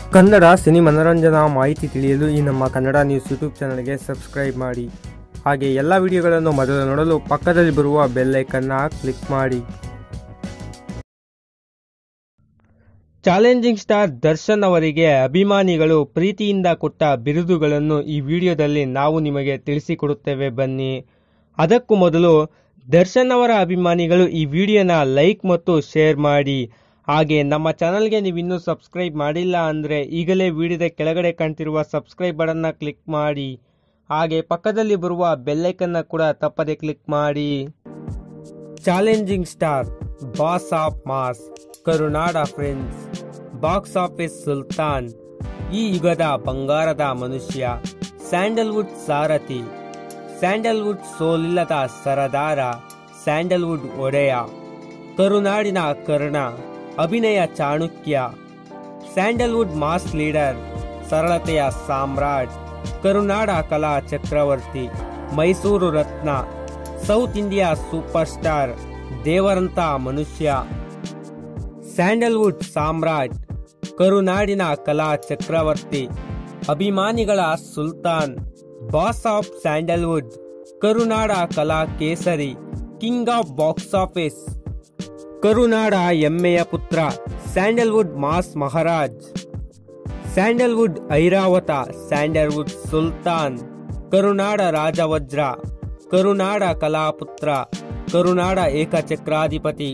Kannada cine ಮನೋರಂಜನಾ ಮಾಹಿತಿ ತಿಳಿಯಲು ಈ ನಮ್ಮ ಕನ್ನಡ ನ್ಯೂಸ್ ಯೂಟ್ಯೂಬ್ ಚಾನಲ್ಗೆ ಸಬ್ಸ್ಕ್ರೈಬ್ ಮಾಡಿ ಹಾಗೆ ಎಲ್ಲ ವಿಡಿಯೋಗಳನ್ನು ಮೊದಲು ನೋಡಲು ಪಕ್ಕದಲ್ಲಿ ಬರುವ ಬೆಲ್ ಐಕನ್ನ ಕ್ಲಿಕ್ ಮಾಡಿ ಚಾಲೆಂಜಿಂಗ್ ಸ್ಟಾರ್ ದರ್ಶನ್ ಅವರಿಗೆ ಅಭಿಮಾನಿಗಳು ಪ್ರೀತಿಯಿಂದ ಕೊಟ್ಟ ಬಿರುದುಗಳನ್ನು ಈ ವಿಡಿಯೋದಲ್ಲಿ ನಾವು ನಿಮಗೆ ತಿಳಿಸಿಕೊಡುತ್ತೇವೆ ಬನ್ನಿ ಅದಕ್ಕೂ ಮೊದಲು ದರ್ಶನ್ ಅವರ ಅಭಿಮಾನಿಗಳು ಈ ವಿಡಿಯೋನ ಲೈಕ್ ಮತ್ತು ಶೇರ್ ಮಾಡಿ ಹಾಗೆ ನಮ್ಮ ಚಾನಲ್ಗೆ ನೀವು ಇನ್ನೂ ಸಬ್ಸ್ಕ್ರೈಬ್ ಮಾಡಿಲ್ಲ ಅಂದರೆ ಈಗಲೇ ವಿಡಿಯೋದ ಕೆಳಗಡೆ ಕಾಣ್ತಿರುವ ಸಬ್ಸ್ಕ್ರೈಬ್ ಬಟನ್ನ ಕ್ಲಿಕ್ ಮಾಡಿ ಹಾಗೆ ಪಕ್ಕದಲ್ಲಿ ಬರುವ ಬೆಲ್ಲೈಕನ್ನ ಕೂಡ ತಪ್ಪದೆ ಕ್ಲಿಕ್ ಮಾಡಿ challenging star boss of mass ಕರುನಾಡ ಫ್ರೆಂಡ್ಸ್ ಬಾಕ್ಸ್ ಆಫೀಸ್ ಸುಲ್ತಾನ್ ಈ ಯುಗದ ಬಂಗಾರದ ಮನುಷ್ಯ ಸ್ಯಾಂಡಲ್ವುಡ್ ಸಾರಥಿ ಸ್ಯಾಂಡಲ್ವುಡ್ ಸೋಲಿಲ್ಲದ ಸರದಾರ ಸ್ಯಾಂಡಲ್ವುಡ್ ಒಡೆಯ ಕರುನಾಡಿನ ಕರ್ಣ ಅಭಿನಯ ಚಾಣುಕ್ಯ ಸ್ಯಾಂಡಲ್ವುಡ್ ಮಾಸ್ ಲೀಡರ್ ಸರಳತೆಯ ಸಾಮ್ರಾಟ್ ಕರುನಾಡ ಕಲಾ ಚಕ್ರವರ್ತಿ ಮೈಸೂರು ರತ್ನ ಸೌತ್ ಇಂಡಿಯಾ ಸೂಪರ್ ಸ್ಟಾರ್ ದೇವರಂತ ಮನುಷ್ಯ ಸ್ಯಾಂಡಲ್ವುಡ್ ಸಾಮ್ರಾಟ್ ಕರುನಾಡಿನ ಕಲಾ ಚಕ್ರವರ್ತಿ ಅಭಿಮಾನಿಗಳ ಸುಲ್ತಾನ್ ಬಾಸ್ ಆಫ್ ಸ್ಯಾಂಡಲ್ವುಡ್ ಕರುನಾಡ ಕಲಾ ಕೇಸರಿ ಕಿಂಗ್ ಆಫ್ ಬಾಕ್ಸ್ ಆಫೀಸ್ ಕರುನಾಡ ಎಮ್ಮೆಯ ಪುತ್ರ ಸ್ಯಾಂಡಲ್ವುಡ್ ಮಾಸ್ ಮಹಾರಾಜ್ ಸ್ಯಾಂಡಲ್ವುಡ್ ಐರಾವತ ಸ್ಯಾಂಡಲ್ವುಡ್ ಸುಲ್ತಾನ್ ಕರುನಾಡ ರಾಜವಜ್ರ ಕರುನಾಡ ಕಲಾಪುತ್ರ ಕರುನಾಡ ಏಕಚಕ್ರಾಧಿಪತಿ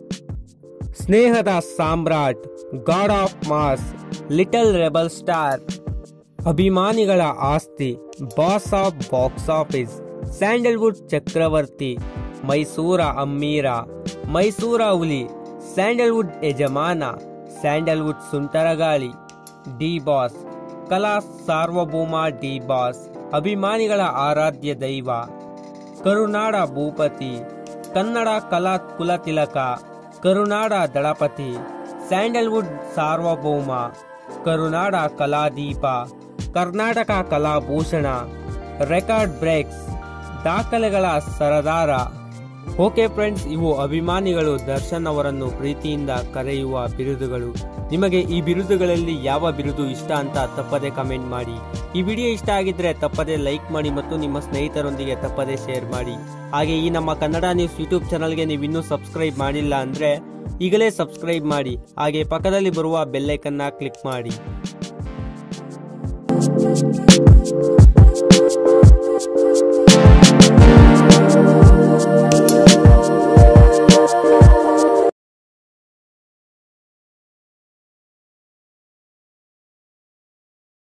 ಸ್ನೇಹದ ಸಾಮ್ರಾಟ್ god of mass little rebel star ಅಭಿಮಾನಿಗಳ ಆಸ್ತಿ boss of box office Sandalwood ಚಕ್ರವರ್ತಿ ಮೈಸೂರ ಅಮ್ಮೀರ ಮೈಸೂರ ಹುಲಿ ಸ್ಯಾಂಡಲ್ವುಡ್ ಯಜಮಾನ ಸ್ಯಾಂಡಲ್ವುಡ್ ಸುಂಟರಗಾಳಿ ಡಿ ಬಾಸ್ ಕಲಾ ಸಾರ್ವಭೌಮ ಡಿ ಬಾಸ್ ಅಭಿಮಾನಿಗಳ ಆರಾಧ್ಯ ದೈವ ಕರುನಾಡ ಭೂಪತಿ ಕನ್ನಡ ಕಲಾ ಕುಲತಿಲಕ ಕರುನಾಡ ದಳಪತಿ ಸ್ಯಾಂಡಲ್ವುಡ್ ಸಾರ್ವಭೌಮ ಕರುನಾಡ ಕಲಾದೀಪ ಕರ್ನಾಟಕ ಕಲಾಭೂಷಣ ರೆಕಾರ್ಡ್ ಬ್ರೇಕ್ಸ್ ದಾಖಲೆಗಳ ಸರದಾರ ಓಕೆ ಫ್ರೆಂಡ್ಸ್ ಇವು ಅಭಿಮಾನಿಗಳು ದರ್ಶನ್ ಅವರನ್ನು ಪ್ರೀತಿಯಿಂದ ಕರೆಯುವ ಬಿರುದುಗಳು ನಿಮಗೆ ಈ ಬಿರುದುಗಳಲ್ಲಿ ಯಾವ ಬಿರುದು ಇಷ್ಟ ಅಂತ ತಪ್ಪದೆ ಕಮೆಂಟ್ ಮಾಡಿ ಈ ವಿಡಿಯೋ ಇಷ್ಟ ಆಗಿದ್ರೆ ತಪ್ಪದೆ ಲೈಕ್ ಮಾಡಿ ಮತ್ತು ನಿಮ್ಮ ಸ್ನೇಹಿತರೊಂದಿಗೆ ತಪ್ಪದೆ ಶೇರ್ ಮಾಡಿ ಹಾಗೆ ಈ ನಮ್ಮ ಕನ್ನಡ ನ್ಯೂಸ್ ಯೂಟ್ಯೂಬ್ ಚಾನಲ್ಗೆ ನೀವು ಇನ್ನೂ ಸಬ್ಸ್ಕ್ರೈಬ್ ಮಾಡಿಲ್ಲ ಅಂದ್ರೆ ಈಗಲೇ ಸಬ್ಸ್ಕ್ರೈಬ್ ಮಾಡಿ ಹಾಗೆ ಪಕ್ಕದಲ್ಲಿ ಬರುವ ಬೆಲ್ಲೈಕನ್ನ ಕ್ಲಿಕ್ ಮಾಡಿ Thank you.